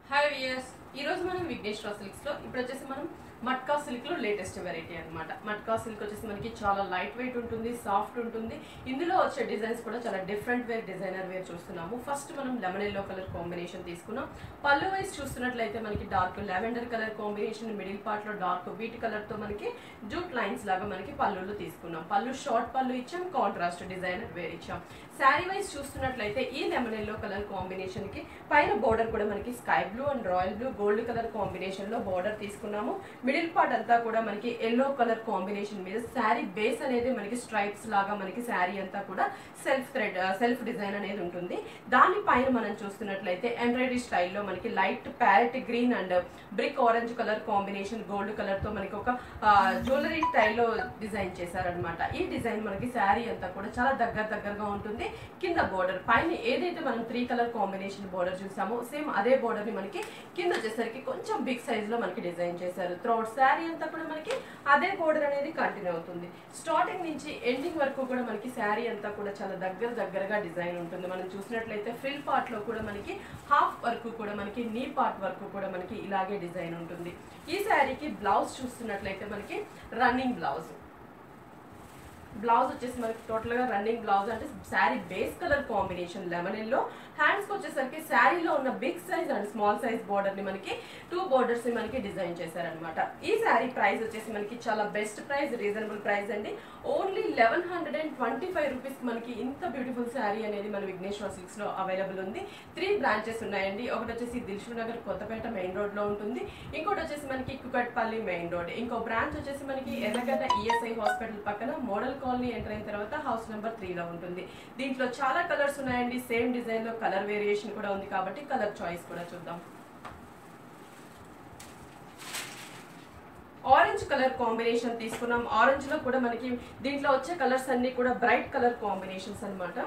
hi viewers ఈ రోజు మనం విఘ్నేశ్వర సిల్క్స్ లో ఇప్పుడు వచ్చేసి మనం మట్కా సిల్క్ లో లేటెస్ట్ వెరైటీ అన్నమాట మట్కా సిల్క్ వచ్చేసి మనకి చాలా లైట్ వెయిట్ ఉంటుంది సాఫ్ట్ ఉంటుంది ఇందులో వచ్చే డిజైన్స్ కూడా చాలా డిఫరెంట్ వేర్ డిజైనర్ వేర్ చూస్తున్నాము ఫస్ట్ మనం లెమన్ ఎల్లో కలర్ కాంబినేషన్ తీసుకున్నాం పళ్ళు వైజ్ చూస్తున్నట్లయితే మనకి dark lavender colour combination middle part లో డార్క్ వీట్ కలర్ తో మనకి జూట్ లైన్స్ లాగా మనకి పళ్ళులో తీసుకున్నాం పళ్ళు షార్ట్ పళ్ళు ఇచ్చాం కాంట్రాస్ట్ డిజైనర్ వేర్ ఇచ్చాం శారీ వైజ్ చూస్తున్నట్లయితే ఈ లెమన్ ఎల్లో కలర్ కాంబినేషన్ కి పైన బోర్డర్ కూడా మనకి sky blue and royal blue gold colour combination లో బోర్డర్ తీసుకున్నాము మిడిల్ పార్ట్ అంతా కూడా మనకి ఎల్లో కలర్ కాంబినేషన్ మీద శారీ బేస్ అనేది మనకి స్ట్రైప్స్ లాగా మనకి శారీ అంతా కూడా సెల్ఫ్ థ్రెడ్ సెల్ఫ్ డిజైన్ అనేది ఉంటుంది దాని పైన మనం చూస్తున్నట్లయితే ఎంబ్రాయిడరీ స్టైల్లో మనకి light parrot green and brick orange colour combination gold colour తో మనకి ఒక జ్యువెలరీ స్టైల్లో డిజైన్ చేశారనమాట ఈ డిజైన్ మనకి శారీ అంతా కూడా చాలా దగ్గర దగ్గరగా ఉంటుంది కింద బోర్డర్ పైన ఏదైతే మనం త్రీ కలర్ కాంబినేషన్ బోర్డర్ చూసామో సేమ్ అదే బోర్డర్ ని మనకి కింద వచ్చేసరికి కొంచెం బిగ్ సైజ్ లో మనకి డిజైన్ చేశారు త్రోట్ శారీ అంతా కూడా మనకి అదే బోర్డర్ అనేది కంటిన్యూ అవుతుంది స్టార్టింగ్ నుంచి ఎండింగ్ వరకు కూడా మనకి శారీ అంతా కూడా చాలా దగ్గర దగ్గరగా డిజైన్ ఉంటుంది మనం చూసినట్లయితే ఫ్రిల్ పార్ట్ లో కూడా మనకి హాఫ్ వరకు కూడా మనకి నీ పార్ట్ వరకు కూడా మనకి ఇలాగే డిజైన్ ఉంటుంది ఈ శారీకి బ్లౌజ్ చూస్తున్నట్లయితే మనకి రన్నింగ్ బ్లౌజ్ బ్లౌజ్ వచ్చేసి మనకి టోటల్ గా రన్నింగ్ బ్లౌజ్ అంటే sari base colour combination lemon yellow hands కి వచ్చేసరికి శారీలో ఉన్న big size and small size border ని మనకి టూ బోర్డర్స్ ని మనకి డిజైన్ చేశారనమాట ఈ శారీ ప్రైస్ వచ్చేసి మనకి చాలా బెస్ట్ ప్రైస్ రీజనబుల్ ప్రైస్ అండి only eleven hundred and twenty five rupees మనకి ఇంత బ్యూటిఫుల్ శారీ అనేది మన విఘ్నేశ్వర సిల్క్స్ లో అవైలబుల్ ఉంది త్రీ బ్రాంచెస్ ఉన్నాయండి ఒకటి వచ్చేసి Dilsukhnagar Kothapet main road లో ఉంటుంది ఇంకోటి వచ్చేసి మనకి కుకట్పల్లి మెయిన్ రోడ్ ఇంకో బ్రాంచ్ వచ్చేసి మనకి ఎర్రగడ్డ ఈఎస్ఐ హాస్పిటల్ పక్కన మోడల్ కాలనీ ఎంటర్ అయిన తర్వాత హౌస్ నెంబర్ త్రీ లో ఉంటుంది దీంట్లో చాలా కలర్స్ ఉన్నాయండి సేమ్ డిజైన్ లో కలర్ వేరియేషన్ కూడా ఉంది కాబట్టి కలర్ చాయిస్ కూడా చూద్దాం ఆరెంజ్ కలర్ కాంబినేషన్ తీసుకున్నాం ఆరెంజ్ లో కూడా మనకి దీంట్లో వచ్చే కలర్స్ అన్ని కూడా బ్రైట్ కలర్ కాంబినేషన్స్ అన్నమాట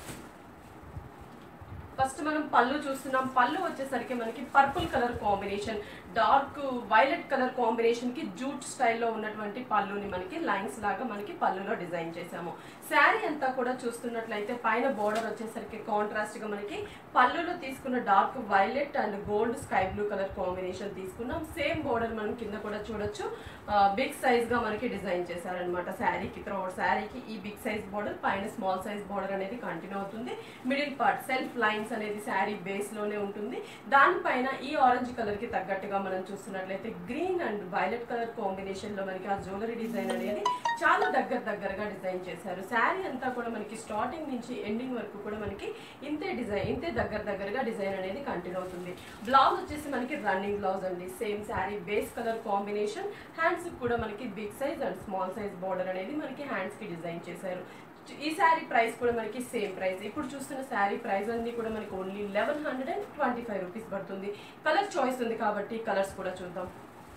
ఫస్ట్ మనం పళ్ళు చూస్తున్నాం పళ్ళు వచ్చేసరికి మనకి purple colour combination dark violet colour combination కి జూట్ స్టైల్లో ఉన్నటువంటి పళ్ళుని మనకి లైన్స్ లాగా మనకి పళ్ళులో డిజైన్ చేసాము శారీ అంతా కూడా చూస్తున్నట్లయితే పైన బోర్డర్ వచ్చేసరికి కాంట్రాస్ట్ గా మనకి పళ్ళులో తీసుకున్న dark violet and gold sky blue colour combination తీసుకున్నాం సేమ్ బోర్డర్ మనం కింద కూడా చూడొచ్చు బిగ్ సైజ్ గా మనకి డిజైన్ చేశారనమాట శారీకి త్రో శారీకి ఈ బిగ్ సైజ్ బోర్డర్ పైన స్మాల్ సైజ్ బోర్డర్ అనేది కంటిన్యూ అవుతుంది మిడిల్ పార్ట్ సెల్ఫ్ లైన్స్ అనేది శారీ బేస్ లోనే ఉంటుంది దానిపైన ఈ ఆరెంజ్ కలర్ కి తగ్గట్టుగా మనం చూస్తున్నట్లయితే green and violet colour combination లో మనకి ఆ జ్యువెలరీ డిజైన్ అనేది చాలా దగ్గర దగ్గరగా డిజైన్ చేశారు శారీ అంతా కూడా మనకి స్టార్టింగ్ నుంచి ఎండింగ్ వరకు కూడా మనకి ఇంతే డిజైన్ ఇంతే దగ్గర దగ్గరగా డిజైన్ అనేది కంటిన్యూ అవుతుంది బ్లౌజ్ వచ్చేసి మనకి రన్నింగ్ బ్లౌజ్ అండి same sari base colour combination hands కూడా మనకి big size and small size border అనేది మనకి హ్యాండ్స్ కి డిజైన్ చేశారు ఈ శారీ ప్రైస్ కూడా మనకి సేమ్ ప్రైస్ ఇప్పుడు చూస్తున్న శారీ ప్రైస్ అన్ని కూడా మనకి only eleven hundred and twenty five rupees పడుతుంది కలర్ చాయిస్ ఉంది కాబట్టి కలర్స్ కూడా చూద్దాం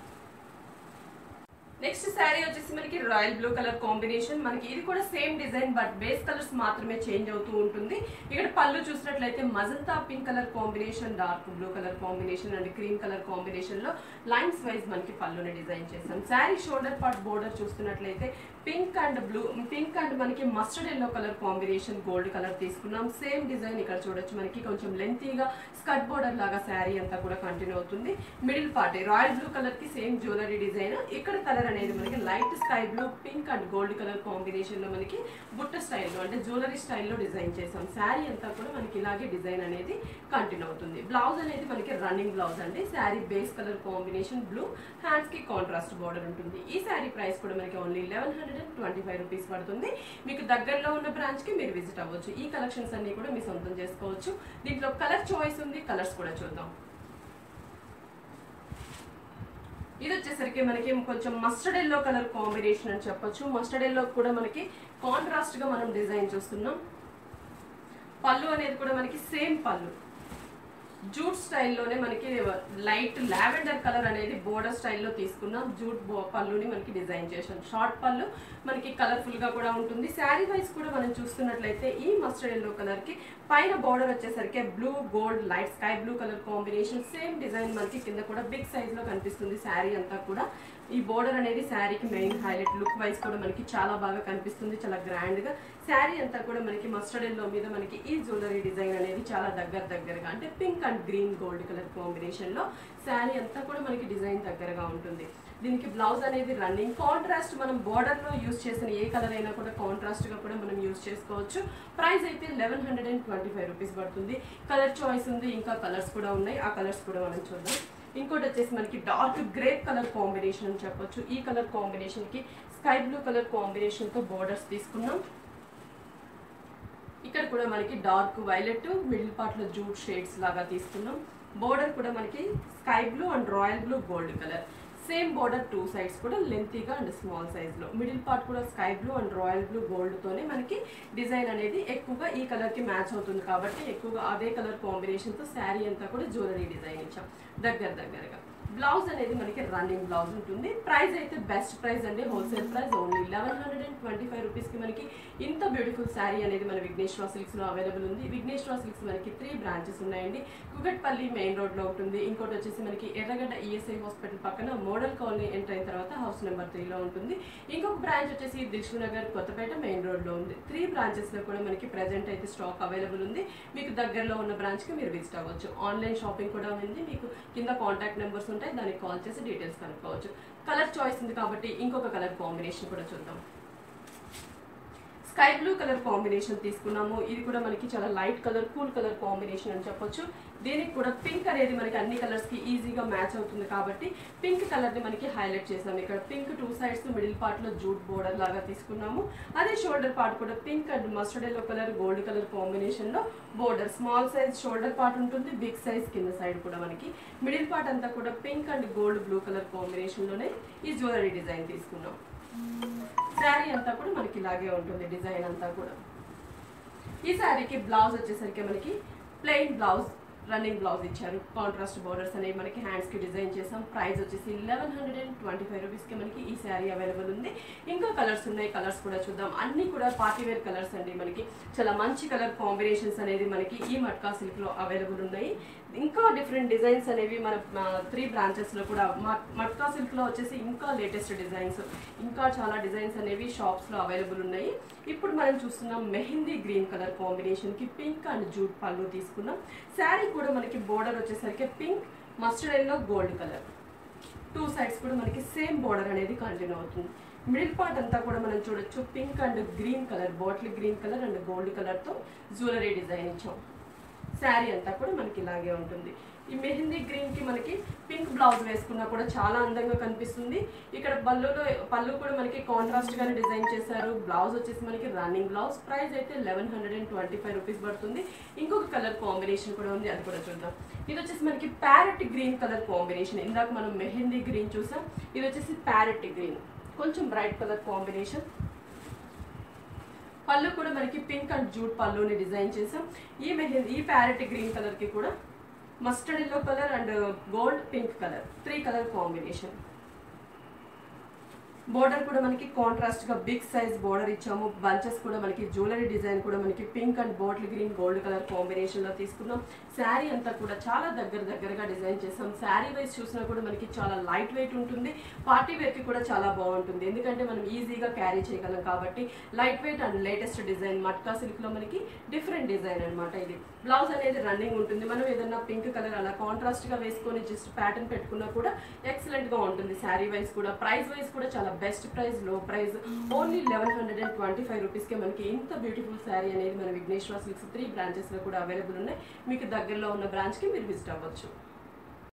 నెక్స్ట్ శారీ వచ్చేసి మనకి రాయల్ బ్లూ కలర్ కాంబినేషన్ మనకి ఇది కూడా same design but base colours మాత్రమే చేంజ్ అవుతూ ఉంటుంది ఇక్కడ పళ్ళు చూసినట్లయితే magenta pink colour combination dark blue colour combination and cream colour combination లో లైన్స్ వైజ్ మనకి పళ్ళుని డిజైన్ చేసాం శారీ షోల్డర్ పార్ట్ బోర్డర్ చూస్తున్నట్లయితే pink and blue pink and మనకి mustard yellow colour combination gold colour తీసుకున్నాం సేమ్ డిజైన్ ఇక్కడ చూడొచ్చు మనకి కొంచెం లెంతీగా స్కర్ట్ బోర్డర్ లాగా శారీ అంతా కూడా కంటిన్యూ అవుతుంది middle part royal blue colour కి సేమ్ జ్యువెలరీ డిజైన్ ఇక్కడ కలర్ అనేది మనకి light sky blue pink and gold colour combination లో మనకి బుట్ట స్టైల్లో అంటే జ్యువెలరీ స్టైల్లో డిజైన్ చేసాం శారీ అంతా కూడా మనకి ఇలాగే డిజైన్ అనేది కంటిన్యూ అవుతుంది బ్లౌజ్ అనేది మనకి రన్నింగ్ బ్లౌజ్ అండి sari base colour combination blue hands కి కాంట్రాస్ట్ బార్డర్ ఉంటుంది ఈ శారీ ప్రైస్ కూడా మనకి only eleven hundred and twenty five rupees పడుతుంది మీకు దగ్గరలో ఉన్న బ్రాంచ్ కి మీరు విజిట్ అవ్వచ్చు ఈ కలెక్షన్స్ అన్ని కూడా మీ సొంతం చేసుకోవచ్చు దీంట్లో కలర్ చాయిస్ ఉంది కలర్స్ కూడా చూద్దాం ఇది వచ్చేసరికి మనకి కొంచెం మస్టర్డ్ ఎల్లో కలర్ కాంబినేషన్ అని చెప్పొచ్చు మస్టర్డ్ ఎల్లో కూడా మనకి కాంట్రాస్ట్ గా మనం డిజైన్ చూస్తున్నాం పళ్ళు అనేది కూడా మనకి సేమ్ పళ్ళు జూట్ స్టైల్లోనే మనకి లైట్ లావెండర్ కలర్ అనేది బోర్డర్ స్టైల్లో తీసుకున్నాం జూట్ బో పళ్ళుని మనకి డిజైన్ చేసాం షార్ట్ పళ్ళు మనకి కలర్ఫుల్ గా కూడా ఉంటుంది శారీ వైజ్ కూడా మనం చూస్తున్నట్లయితే ఈ మస్టర్డ్ ఎల్లో కలర్ కి పైన బోర్డర్ వచ్చేసరికి blue gold light sky blue colour combination same design మనకి కింద కూడా బిగ్ సైజ్ లో కనిపిస్తుంది శారీ అంతా కూడా ఈ బోర్డర్ అనేది శారీకి మెయిన్ హైలైట్ లుక్ వైజ్ కూడా మనకి చాలా బాగా కనిపిస్తుంది చాలా గ్రాండ్ గా శారీ అంతా కూడా మనకి మస్టర్డ్ ఎల్లో మీద మనకి ఈ జ్యువెలరీ డిజైన్ అనేది చాలా దగ్గర దగ్గరగా అంటే pink and green gold colour combination లో శారీ అంతా కూడా మనకి డిజైన్ దగ్గరగా ఉంటుంది దీనికి బ్లౌజ్ అనేది రన్నింగ్ కాంట్రాస్ట్ మనం బార్డర్ లో యూస్ చేసిన ఏ కలర్ అయినా కూడా కాంట్రాస్ట్ గా కూడా మనం యూస్ చేసుకోవచ్చు ప్రైస్ అయితే eleven hundred and twenty five rupees పడుతుంది కలర్ చాయిస్ ఉంది ఇంకా కలర్స్ కూడా ఉన్నాయి ఆ కలర్స్ కూడా మనం చూద్దాం ఇంకోటి వచ్చేసి మనకి డార్క్ గ్రేప్ కలర్ కాంబినేషన్ అని చెప్పొచ్చు ఈ కలర్ కాంబినేషన్ కి స్కై బ్లూ కలర్ కాంబినేషన్ తో బోర్డర్స్ తీసుకున్నాం ఇక్కడ కూడా మనకి డార్క్ వైలెట్ మిడిల్ పార్ట్ లో జూట్ షేడ్స్ లాగా తీసుకున్నాం బోర్డర్ కూడా మనకి sky blue and royal blue gold colour same border two sides కూడా లెంతీగా అండ్ స్మాల్ సైజ్ లో మిడిల్ పార్ట్ కూడా sky blue and royal blue gold తోనే మనకి డిజైన్ అనేది ఎక్కువగా ఈ కలర్ కి మ్యాచ్ అవుతుంది కాబట్టి ఎక్కువగా అదే కలర్ కాంబినేషన్ తో శారీ అంతా కూడా జ్యువెలరీ డిజైన్ ఇచ్చాం దగ్గర దగ్గరగా బ్లౌజ్ అనేది మనకి రన్నింగ్ బ్లౌజ్ ఉంటుంది ప్రైస్ అయితే బెస్ట్ ప్రైస్ అండి wholesale price only eleven hundred and twenty five రూపీస్కి మనకి ఇంత బ్యూటిఫుల్ శారీ అనేది మన విఘ్నేశ్వర సిల్క్స్లో అవైలబుల్ ఉంది విఘ్నేశ్వర సిల్క్స్ మనకి త్రీ బ్రాంచెస్ ఉన్నాయండి కుగట్పల్లి మెయిన్ రోడ్లో ఉంటుంది ఇంకోటి వచ్చేసి మనకి ఎర్రగడ్డ ఈఎస్ఐ హాస్పిటల్ పక్కన మోడల్ కాలనీ ఎంటర్ అయిన తర్వాత హౌస్ నెంబర్ త్రీలో ఉంటుంది ఇంకొక బ్రాంచ్ వచ్చేసి దిల్షు నగర్ కొత్తపేట మెయిన్ రోడ్లో ఉంది త్రీ బ్రాంచెస్లో కూడా మనకి ప్రెజెంట్ అయితే స్టాక్ అవైలబుల్ ఉంది మీకు దగ్గరలో ఉన్న బ్రాంచ్కి మీరు విజిట్ అవ్వచ్చు ఆన్లైన్ షాపింగ్ కూడా ఉంది మీకు కింద కాంటాక్ట్ నెంబర్స్ ఉంటాయి దానికి కాల్ చేసి డీటెయిల్స్ కనుక్కోవచ్చు కలర్ చాయిస్ ఉంది కాబట్టి ఇంకొక కలర్ కాంబినేషన్ కూడా చూద్దాం స్కై బ్లూ కలర్ కాంబినేషన్ తీసుకున్నాము ఇది కూడా మనకి చాలా light colour cool colour combination అని చెప్పొచ్చు దీనికి కూడా పింక్ అనేది మనకి అన్ని కలర్స్ కి ఈజీగా మ్యాచ్ అవుతుంది కాబట్టి పింక్ కలర్ ని మనకి హైలైట్ చేసాము ఇక్కడ pink two sides middle part లో జూట్ బోర్డర్ లాగా తీసుకున్నాము అదే షోల్డర్ పార్ట్ కూడా pink and mustard yellow colour gold colour combination లో border small size shoulder part ఉంటుంది బిగ్ సైజ్ కింద సైడ్ కూడా మనకి మిడిల్ పార్ట్ అంతా కూడా pink and gold blue colour combination లోనే ఈ జ్యువెలరీ డిజైన్ తీసుకున్నాం శారీ అంతా కూడా మనకి ఇలాగే ఉంటుంది డిజైన్ అంతా కూడా ఈ శారీకి బ్లౌజ్ వచ్చేసరికి మనకి ప్లెయిన్ బ్లౌజ్ రన్నింగ్ బ్లౌజ్ ఇచ్చారు కాంట్రాస్ట్ బోర్డర్స్ అనేవి మనకి హ్యాండ్స్ కి డిజైన్ చేసాం ప్రైస్ వచ్చేసి eleven hundred and twenty five rupees కి మనకి ఈ శారీ అవైలబుల్ ఉంది ఇంకా కలర్స్ ఉన్నాయి కలర్స్ కూడా చూద్దాం అన్ని కూడా పార్టీ వేర్ కలర్స్ అండి మనకి చాలా మంచి కలర్ కాంబినేషన్స్ అనేది మనకి ఈ మట్కా సిల్క్ లో అవైలబుల్ ఉన్నాయి ఇంకా డిఫరెంట్ డిజైన్స్ అనేవి మన త్రీ బ్రాంచెస్ లో కూడా మట్- మట్కా సిల్క్ లో వచ్చేసి ఇంకా లేటెస్ట్ డిజైన్స్ ఇంకా చాలా డిజైన్స్ అనేవి షాప్స్ లో అవైలబుల్ ఉన్నాయి ఇప్పుడు మనం చూస్తున్నాం మెహందీ గ్రీన్ కలర్ కాంబినేషన్ కి పింక్ అండ్ జూట్ పళ్ళు తీసుకున్నాం శారీ కూడా మనకి బోర్డర్ వచ్చేసరికి pink mustard yellow gold colour two sides కూడా మనకి సేమ్ బోర్డర్ అనేది కంటిన్యూ అవుతుంది మిడిల్ పార్ట్ అంతా కూడా మనం చూడొచ్చు pink and green colour bottle green colour and gold colour తో జ్యువెలరీ డిజైన్ ఇచ్చాం శారీ అంతా కూడా మనకి ఇలాగే ఉంటుంది ఈ మెహందీ గ్రీన్ కి మనకి పింక్ బ్లౌజ్ వేసుకున్నా కూడా చాలా అందంగా కనిపిస్తుంది ఇక్కడ పళ్ళులో పళ్ళు కూడా మనకి కాంట్రాస్ట్ గానే డిజైన్ చేశారు బ్లౌజ్ వచ్చేసి మనకి రన్నింగ్ బ్లౌజ్ ప్రైస్ అయితే eleven hundred and twenty five rupees పడుతుంది ఇంకొక కలర్ కాంబినేషన్ కూడా ఉంది అది కూడా చూద్దాం ఇది వచ్చేసి మనకి ప్యారెట్ గ్రీన్ కలర్ కాంబినేషన్ ఇందాక మనం మెహందీ గ్రీన్ చూసాం ఇది వచ్చేసి ప్యారెట్ గ్రీన్ కొంచెం బ్రైట్ కలర్ కాంబినేషన్ పళ్ళు కూడా మనకి పింక్ అండ్ జూట్ పళ్ళుని డిజైన్ చేసాం ఈ మెహందీ ఈ ప్యారెట్ గ్రీన్ కలర్ కి కూడా mustard yellow colour and gold pink colour three colour combination border కూడా మనకి కాంట్రాస్ట్ గా బిగ్ సైజ్ బోర్డర్ ఇచ్చాము బంచెస్ కూడా మనకి జ్యువెలరీ డిజైన్ కూడా మనకి pink and bottle green gold colour combination లో తీసుకున్నాం శారీ అంతా కూడా చాలా దగ్గర దగ్గరగా డిజైన్ చేసాం శారీ వైజ్ చూసినా కూడా మనకి చాలా లైట్ వెయిట్ ఉంటుంది పార్టీ వేర్ కి కూడా చాలా బాగుంటుంది ఎందుకంటే మనం ఈజీగా క్యారీ చేయగలం కాబట్టి light weight and latest design matka silk లో మనకి డిఫరెంట్ డిజైన్ అన్నమాట ఇది బ్లౌజ్ అనేది రన్నింగ్ ఉంటుంది మనం ఏదన్నా పింక్ కలర్ అలా కాంట్రాస్ట్ గా వేసుకొని జస్ట్ ప్యాటర్న్ పెట్టుకున్నా కూడా ఎక్సలెంట్ గా ఉంటుంది శారీ వైజ్ కూడా ప్రైస్ వైజ్ కూడా చాలా బెస్ట్ ప్రైస్ లో price only eleven hundred and twenty five rupees కి మనకి ఇంత బ్యూటిఫుల్ శారీ అనేది మన విఘ్నేశ్వర సిల్క్స్ త్రీ బ్రాంచెస్ లో కూడా అవైలబుల్ ఉన్నాయి మీకు దగ్గరలో ఉన్న బ్రాంచ్ కి మీరు విజిట్ అవ్వచ్చు